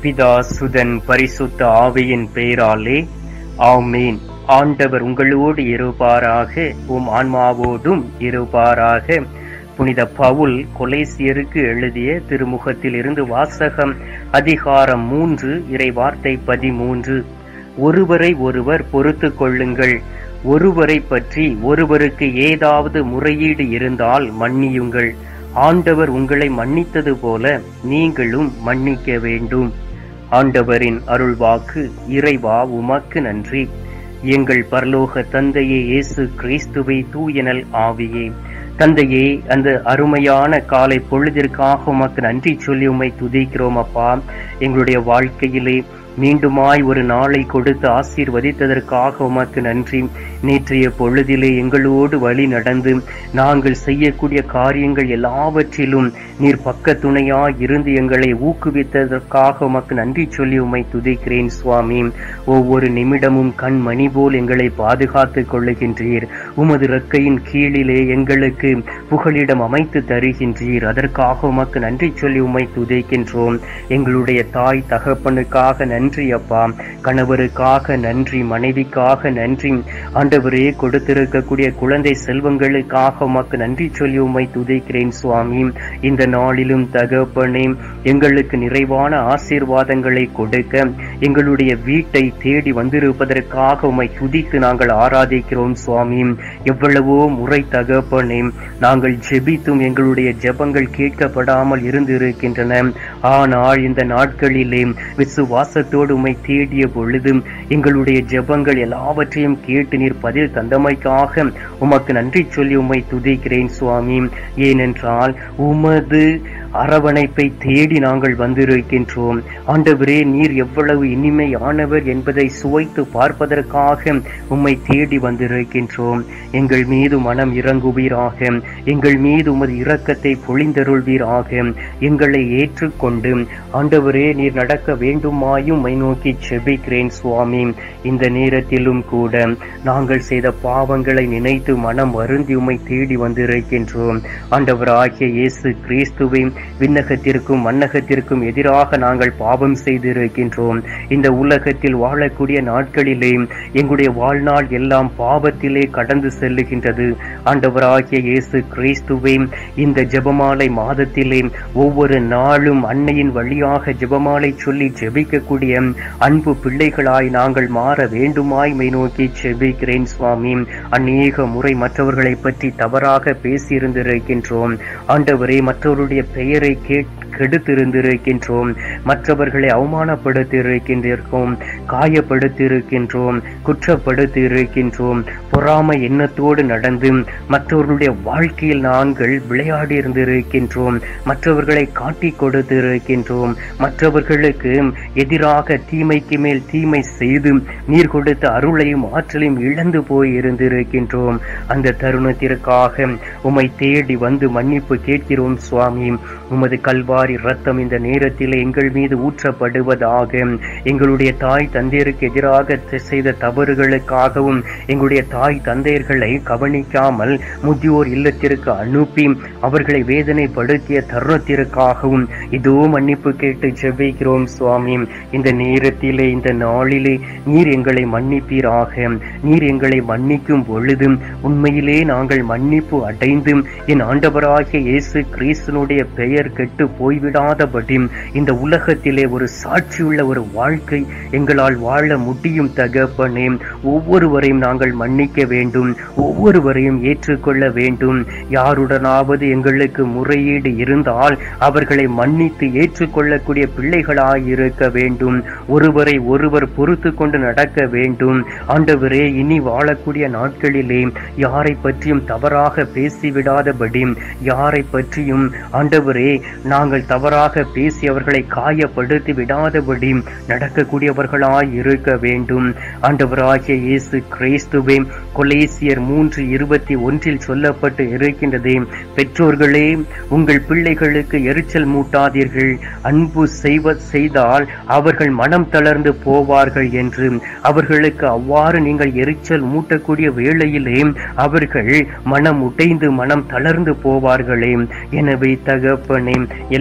பிதா சுதன் பரிசுத்த ஆவியின் பெயராலே ஆமீன் ஆண்டவர் உங்களோடு இருப்பாராக உம் ஆன்மாவோடும் இருப்பாராக புனித பவுல் கொலேசியருக்கு எழுதிய திருமுகத்தில் இருந்து வாசகம் அதிகாரம் மூன்று இறை வார்த்தை பதிமூன்று ஒருவரை ஒருவர் பொறுத்து கொள்ளுங்கள் ஒருவரை பற்றி ஒருவருக்கு ஏதாவது முறையீடு இருந்தால் மன்னியுங்கள் ஆண்டவர் உங்களை மன்னித்தது போல நீங்களும் மன்னிக்க வேண்டும் ஆண்டவரின் அருள்வாக்கு இறைவா உமக்கு நன்றி எங்கள் பரலோக தந்தையே இயேசு கிறிஸ்துவை தூயனல் ஆவியே தந்தையே அந்த அருமையான காலை பொழுதிற்காக உமக்கு நன்றி சொல்லி உம்மை துதிக்கிறோம் அப்பா எங்களுடைய வாழ்க்கையிலே மீண்டுமாய் ஒரு நாளை கொடுத்து ஆசீர்வதித்ததற்காக உமக்கு நன்றி நேற்றைய பொழுதிலே எங்களோடு வழி நடந்து நாங்கள் செய்யக்கூடிய காரியங்கள் எல்லாவற்றிலும் நீர் பக்க துணையாய் இருந்து எங்களை ஊக்குவித்ததற்காக உமக்கு நன்றி சொல்லி உம்மை துதிக்கிறேன் சுவாமி ஒவ்வொரு நிமிடமும் கண் மணி போல் எங்களை பாதுகாத்து கொள்ளுகின்றீர் உமது ரெக்கையின் கீழிலே எங்களுக்கு புகலிடம் அமைத்து தருகின்றீர் அதற்காக உமக்கு நன்றி சொல்லி உம்மை துதிக்கின்றோம் எங்களுடைய தாய் தகப்பனுக்காக நன்றி அப்பா கணவருக்காக நன்றி மனைவிக்காக நன்றி ஆண்டவரே கொடுத்திருக்கக்கூடிய குழந்தை செல்வங்களுக்காக உமக்கு நன்றி சொல்லி உம்மை துதிக்கிறேன் சுவாமி இந்த நாளிலும் தகப்பனே எங்களுக்கு நிறைவான ஆசீர்வாதங்களை கொடுக்க எங்களுடைய வீட்டை தேடி வந்திருப்பதற்காக உம்மை துதித்து நாங்கள் ஆராதிக்கிறோம் சுவாமி எவ்வளவோ முறை தகப்பனே நாங்கள் ஜெபித்தும் எங்களுடைய ஜெபங்கள் கேட்கப்படாமல் இருந்திருக்கின்றன ஆனால் இந்த நாட்களிலே விசுவாசத்தோடு உம்மை தேடிய பொழுது எங்களுடைய ஜெபங்கள் எல்லாவற்றையும் கேட்டு நீர் பதில் தந்தமைக்காக உமக்கு நன்றி சொல்லி உம்மை துதிக்கிறேன் சுவாமி ஏனென்றால் உமது அரவணைப்பை தேடி நாங்கள் வந்திருக்கின்றோம் ஆண்டவரே நீர் எவ்வளவு இனிமையானவர் என்பதை சுவைத்து பார்ப்பதற்காக உம்மை தேடி வந்திருக்கின்றோம் எங்கள் மீது மனம் இறங்குவீராக எங்கள் மீது உமது இரக்கத்தை பொழிந்தருள்வீராக எங்களை ஏற்றுக்கொண்டு ஆண்டவரே நீர் நடக்க வேண்டுமாயும் மை நோக்கி செபிக்கிறேன் சுவாமி இந்த நேரத்திலும் கூட நாங்கள் செய்த பாவங்களை நினைத்து மனம் வருந்தி உம்மை தேடி வந்திருக்கின்றோம் ஆண்டவராகிய இயேசு கிறிஸ்துவை விண்ணகத்திற்கும் மன்னகத்திற்கும் எதிராக நாங்கள் பாவம் செய்திருக்கின்றோம் இந்த உலகத்தில் வாழக்கூடிய நாட்களிலே எங்களுடைய வாழ்நாள் எல்லாம் பாவத்திலே கடந்து செல்லுகின்றது ஆண்டவராகிய இயேசு கிறிஸ்துவை இந்த ஜெபமாலை மாதத்திலே ஒவ்வொரு நாளும் அன்னையின் வழியாக ஜெபமாலை சொல்லி ஜெபிக்கக்கூடிய அன்பு பிள்ளைகளாய் நாங்கள் மாற வேண்டுமாய் மை நோக்கி ஜெபிக்கிறேன் சுவாமி அநேக முறை மற்றவர்களை பற்றி தவறாக பேசியிருந்திருக்கின்றோம் ஆண்டவரே மற்றவருடைய பெயரை கேட் கெடுத்திருந்திருக்கின்றோம் மற்றவர்களை அவமானப்படுத்தி இருக்கின்றோம் காயப்படுத்தி இருக்கின்றோம் குற்றப்படுத்தி இருக்கின்றோம் பொறாமை எண்ணத்தோடு நடந்து மற்றவர்களுடைய வாழ்க்கையில் நாங்கள் விளையாடி இருந்திருக்கின்றோம் மற்றவர்களை காட்டி கொடுத்து இருக்கின்றோம் மற்றவர்களுக்கு எதிராக தீமைக்கு மேல் தீமை செய்து நீர் கொடுத்த அருளையும் ஆற்றலையும் இழந்து போய் இருந்திருக்கின்றோம் அந்த தருணத்திற்காக உம்மை தேடி வந்து மன்னிப்பு கேட்கிறோம் சுவாமி உமது கல்வாரி ரத்தம் இந்த நேரத்தில் எங்கள் மீது ஊற்றப்படுவதாக எங்களுடைய தாய் தந்தையருக்கு எதிராக செய்த தவறுகளுக்காகவும் எங்களுடைய தாய் தந்தையர்களை கவனிக்காமல் முதியோர் இல்லத்திற்கு அனுப்பி அவர்களை வேதனைப்படுத்திய தருணத்திற்காகவும் இதோ மன்னிப்பு கேட்டு ஜெபிக்கிறோம் சுவாமி இந்த நேரத்திலே இந்த நாளிலே நீர் எங்களை மன்னிப்பீராக நீர் எங்களை மன்னிக்கும் பொழுது உண்மையிலே நாங்கள் மன்னிப்பு அடைந்து என் ஆண்டவராகிய இயேசு கிறிஸ்தனுடைய பெயர் கெட்டு போய்விடாதபடி இந்த உலகத்திலே ஒரு சாட்சியுள்ள ஒரு வாழ்க்கை எங்களால் வாழ முடியும் தகப்பனே ஒவ்வொருவரையும் நாங்கள் மன்னிக்க வேண்டும் ஒவ்வொருவரையும் ஏற்றுக்கொள்ள வேண்டும் யாருடனாவது எங்களுக்கு முறையீடு இருந்தால் அவர்களை மன்னித்து ஏற்றுக்கொள்ளக்கூடிய பிள்ளைகளாய் இருக்க வேண்டும் ஒருவரை ஒருவர் பொறுத்து கொண்டு நடக்க வேண்டும் ஆண்டவரே இனி வாழக்கூடிய நாட்களிலே யாரை பற்றியும் தவறாக பேசிவிடாதபடி யாரை பற்றியும் ஆண்டவரே நாங்கள் தவறாக பேசி அவர்களை காயப்படுத்தி விடாதபடி நடக்கக்கூடியவர்களாய் இருக்க வேண்டும் ஆண்டவராகிய இயேசு கிறிஸ்துவே கொலேசியர் மூன்று இருபத்தி ஒன்றில் சொல்லப்பட்டு இருக்கின்றது பெற்றோர்களே உங்கள் பிள்ளைகளுக்கு எரிச்சல் மூட்டாதீர்கள் அன்பு செய்வ செய்தால் அவர்கள் மனம் தளர்ந்து போவார்கள் என்று அவர்களுக்கு அவ்வாறு நீங்கள் எரிச்சல் மூட்டக்கூடிய வேளையிலே அவர்கள் மனம் உடைந்து மனம் தளர்ந்து போவார்களே எனவே தகப்பனே எல்லா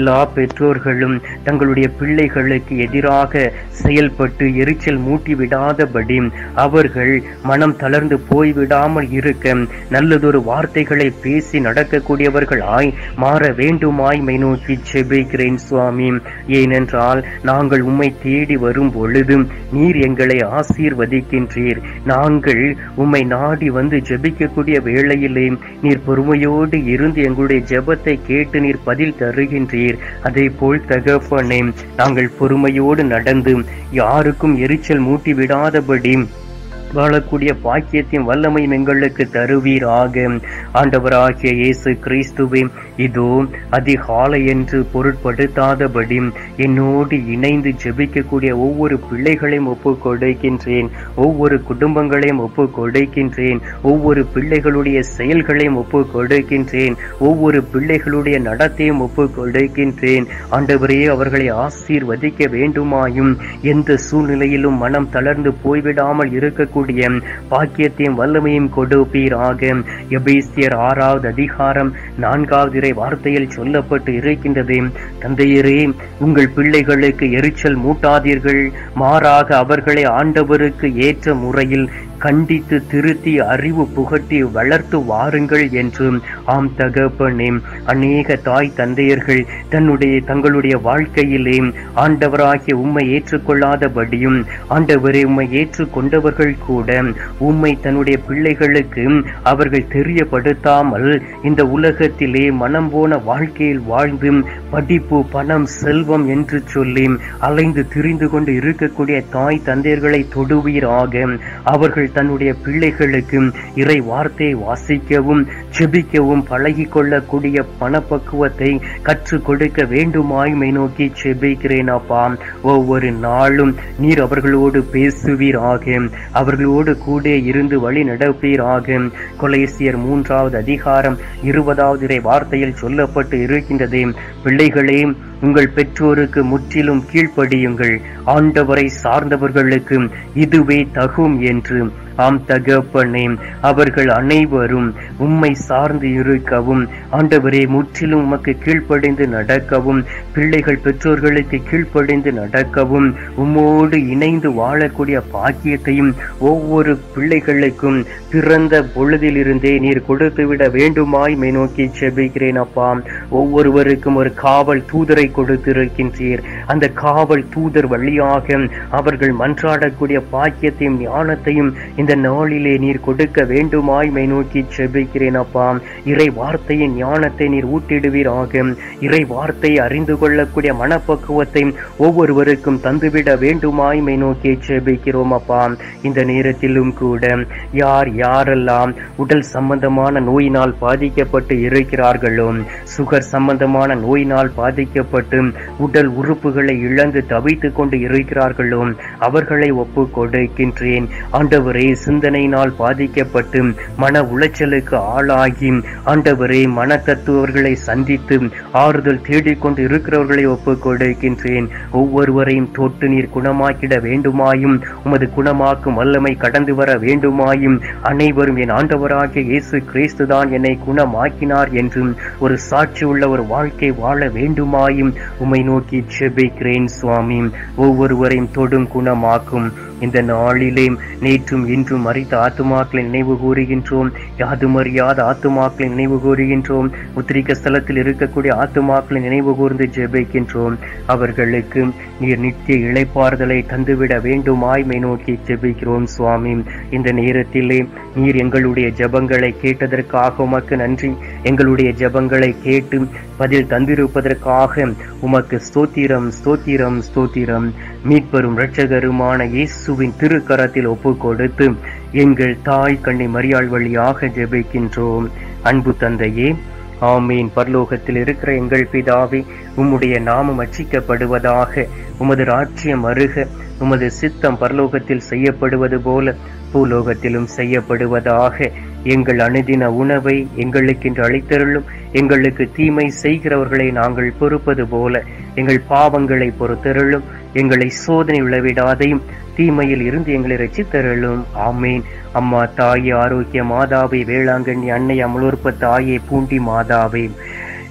எல்லா பெற்றோர்களும் தங்களுடைய பிள்ளைகளுக்கு எதிராக செயல்பட்டு எரிச்சல் மூட்டி விடாதபடி அவர்கள் மனம் தளர்ந்து போய்விடாமல் இருக்க நல்லதொரு வார்த்தைகளை பேசி நடக்கக்கூடியவர்களாய் மாற வேண்டுமாய் மை நோக்கி செபிக்கிறேன் சுவாமி ஏனென்றால் நாங்கள் உம்மை தேடி வரும் பொழுது நீர் எங்களை ஆசீர்வதிக்கின்றீர் நாங்கள் உம்மை நாடி வந்து ஜெபிக்கக்கூடிய வேளையிலே நீர் பொறுமையோடு இருந்து எங்களுடைய ஜெபத்தை கேட்டு நீர் பதில் தருகின்றீர் அதே போல் தகப்பனே நாங்கள் பொறுமையோடு நடந்து யாருக்கும் எரிச்சல் மூட்டி விடாதபடி வாழக்கூடிய பாக்கியத்தின் வல்லமையும் எங்களுக்கு தருவீராக ஆண்டவராகிய இயேசு கிறிஸ்துவே இதோ அதிகாலை என்று பொருட்படுத்தாதபடி என்னோடு இணைந்து ஜெபிக்கக்கூடிய ஒவ்வொரு பிள்ளைகளையும் ஒப்பு கொடுக்கின்றேன் ஒவ்வொரு குடும்பங்களையும் ஒப்பு கொடுக்கின்றேன் ஒவ்வொரு பிள்ளைகளுடைய செயல்களையும் ஒப்பு கொடுக்கின்றேன் ஒவ்வொரு பிள்ளைகளுடைய நடத்தையும் ஒப்பு கொடுக்கின்றேன் ஆண்டவரே அவர்களை ஆசீர்வதிக்க வேண்டுமாயும் எந்த சூழ்நிலையிலும் மனம் தளர்ந்து போய்விடாமல் இருக்கக்கூடிய பாக்கியத்தையும் வல்லமையும் கொடுப்பீராக எபேசியர் ஆறாவது அதிகாரம் நான்காவது இறை வார்த்தையில் சொல்லப்பட்டு இருக்கின்றது தந்தையரே உங்கள் பிள்ளைகளுக்கு எரிச்சல் மூட்டாதீர்கள் மாறாக அவர்களை ஆண்டவருக்கு ஏற்ற முறையில் கண்டித்து திருத்தி அறிவு புகட்டி வளர்த்து வாருங்கள் என்று ஆம் தகப்பனே அநேக தாய் தந்தையர்கள் தன்னுடைய தங்களுடைய வாழ்க்கையிலே ஆண்டவராகிய உம்மை ஏற்றுக்கொள்ளாதபடியும் ஆண்டவரை உம்மை ஏற்றுக்கொண்டவர்கள் கூட உம்மை தன்னுடைய பிள்ளைகளுக்கு அவர்கள் தெரியப்படுத்தாமல் இந்த உலகத்திலே மனம் போன வாழ்க்கையில் வாழ்ந்து படிப்பு பணம் செல்வம் என்று சொல்லி அலைந்து திரிந்து கொண்டு இருக்கக்கூடிய தாய் தந்தையர்களை தொடுவீராக அவர்கள் தன்னுடைய பிள்ளைகளுக்கு இறை வார்த்தையை வாசிக்கவும் செபிக்கவும் பழகி கொள்ளக்கூடிய பணப்பக்குவத்தை கற்றுக் கொடுக்க வேண்டுமாய்மை நோக்கி செபிக்கிறேன் அப்பா ஒவ்வொரு நாளும் நீர் அவர்களோடு பேசுவீராக அவர்களோடு கூட இருந்து வழி நடப்பீராக கொலேசியர் மூன்றாவது அதிகாரம் இருபதாவது இறை வார்த்தையில் சொல்லப்பட்டு இருக்கின்றது பிள்ளைகளே உங்கள் பெற்றோருக்கு முற்றிலும் கீழ்ப்படியுங்கள் ஆண்டவரை சார்ந்தவர்களுக்கு இதுவே தகும் என்று ஆம் தகப்பனே அவர்கள் அனைவரும் உம்மை சார்ந்து இருக்கவும் ஆண்டவரே முற்றிலும் உமக்கு கீழ்ப்படிந்து நடக்கவும் பிள்ளைகள் பெற்றோர்களுக்கு கீழ்ப்படிந்து நடக்கவும் உம்மோடு இணைந்து வாழக்கூடிய பாக்கியத்தையும் ஒவ்வொரு பிள்ளைகளுக்கும் பிறந்த பொழுதிலிருந்தே நீர் கொடுத்துவிட வேண்டுமாய் மை நோக்கி செபிக்கிறேன் அப்பா ஒவ்வொருவருக்கும் ஒரு காவல் தூதரை கொடுத்திருக்கின்றீர் அந்த காவல் தூதர் வழியாக அவர்கள் மன்றாடக்கூடிய பாக்கியத்தையும் ஞானத்தையும் இந்த நாளிலே நீர் கொடுக்க வேண்டுமாய் மை நோக்கி செபிக்கிறேன் அப்பா இறை வார்த்தையின் ஞானத்தை நீர் ஊட்டிடுவீராக இறை வார்த்தையை அறிந்து கொள்ளக்கூடிய மனப்பக்குவத்தை ஒவ்வொருவருக்கும் தந்துவிட வேண்டுமாய் மை நோக்கி செபிக்கிறோம் அப்பா இந்த நேரத்திலும் கூட யார் யாரெல்லாம் உடல் சம்பந்தமான நோயினால் பாதிக்கப்பட்டு இருக்கிறார்களோ சுகர் சம்பந்தமான நோயினால் பாதிக்கப்பட்டு உடல் உறுப்புகளை இழந்து தவித்துக் கொண்டு இருக்கிறார்களோ அவர்களை ஒப்பு கொடுக்கின்றேன் ஆண்டவரே சிந்தனையினால் பாதிக்கப்பட்டு மன உளைச்சலுக்கு ஆளாகி ஆண்டவரே மன தத்துவர்களை சந்தித்து ஆறுதல் தேடிக்கொண்டு இருக்கிறவர்களை ஒப்பு கொடுக்கின்றேன் ஒவ்வொருவரையும் தொட்டு நீர் குணமாக்கிட வேண்டுமாயும் உமது குணமாக்கும் வல்லமை கடந்து வர வேண்டுமாயும் அனைவரும் என் ஆண்டவராகிய இயேசு கிறிஸ்துதான் என்னை குணமாக்கினார் என்றும் ஒரு சாட்சி உள்ள ஒரு வாழ்க்கை வாழ வேண்டுமாயும் உம்மை நோக்கி செபிக்கிறேன் சுவாமி ஒவ்வொருவரையும் தொடும் குணமாக்கும் இந்த நாளிலே நேற்றும் இன்றும் மறித்த ஆத்துமாக்களை நினைவு கூறுகின்றோம் யாதும் அறியாத ஆத்துமாக்களை நினைவு கூறுகின்றோம் உத்திரிக்க ஸ்தலத்தில் இருக்கக்கூடிய ஆத்துமாக்களை நினைவு கூர்ந்து ஜெபிக்கின்றோம் அவர்களுக்கு நீர் நித்திய இளைப்பாறுதலை தந்துவிட வேண்டுமாய்மை நோக்கி ஜெபிக்கிறோம் சுவாமி இந்த நேரத்திலே நீர் எங்களுடைய ஜெபங்களை கேட்டதற்காக உமக்கு நன்றி எங்களுடைய ஜெபங்களை கேட்டு பதில் தந்திருப்பதற்காக உமக்கு ஸ்தோத்திரம் ஸ்தோத்திரம் ஸ்தோத்திரம் மீட்பெரும் இரட்சகருமான இயேசுவின் திருக்கரத்தில் ஒப்பு கொடுத்து எங்கள் தாய் கண்ணி மரியாள் வழியாக ஜெபிக்கின்றோம் அன்பு தந்தையே ஆமீன் பரலோகத்தில் இருக்கிற எங்கள் பிதாவே உம்முடைய நாமம் அச்சிக்கப்படுவதாக உமது ராட்சியம் அருக உமது சித்தம் பரலோகத்தில் செய்யப்படுவது போல பூலோகத்திலும் செய்யப்படுவதாக எங்கள் அனுதின உணவை எங்களுக்கென்று அளித்தருளும் எங்களுக்கு தீமை செய்கிறவர்களை நாங்கள் பொறுப்பது போல எங்கள் பாவங்களை பொறுத்தருளும் எங்களை சோதனை விளைவிடாதையும் தீமையில் இருந்து எங்களை ரசித்தருளும் ஆமேன் அம்மா தாயே ஆரோக்கிய மாதாவே வேளாங்கண்ணி அன்னை அமலோற்ப தாயே பூண்டி மாதாவே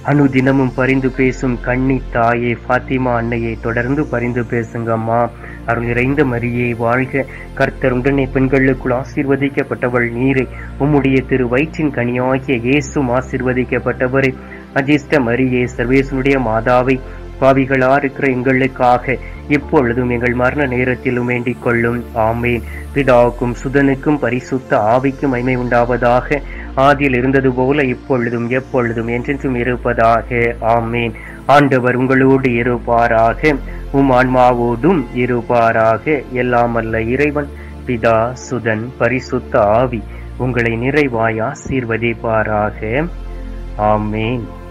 அனுதினமும் பரிந்து பேசும் கன்னி தாயே ஃபாத்திமா அன்னையை தொடர்ந்து பரிந்து பேசுங்கம்மா அருள் நிறைந்த மரியே வாழ்க கர்த்தர் உடனே பெண்களுக்குள் ஆசீர்வதிக்கப்பட்டவள் நீரே உம்முடைய திரு வயிற்றின் கனியாகிய இயேசும் ஆசீர்வதிக்கப்பட்டவரே அஜிஷ்ட மரியே சர்வேசனுடைய மாதாவை பாவிகளா இருக்கிற எங்களுக்காக இப்பொழுதும் எங்கள் மரண நேரத்திலும் வேண்டிக் கொள்ளும் ஆமேன் பிதாவுக்கும் சுதனுக்கும் பரிசுத்த ஆவிக்கும் மைமை உண்டாவதாக ஆதியில் இருந்தது போல இப்பொழுதும் எப்பொழுதும் என்றென்றும் இருப்பதாக ஆமேன் ஆண்டவர் உங்களோடு இருப்பாராக உம் ஆன்மாவோடும் இருப்பாராக எல்லாம் அல்ல இறைவன் பிதா சுதன் பரிசுத்த ஆவி உங்களை நிறைவாய் ஆசீர்வதிப்பாராக ஆமேன்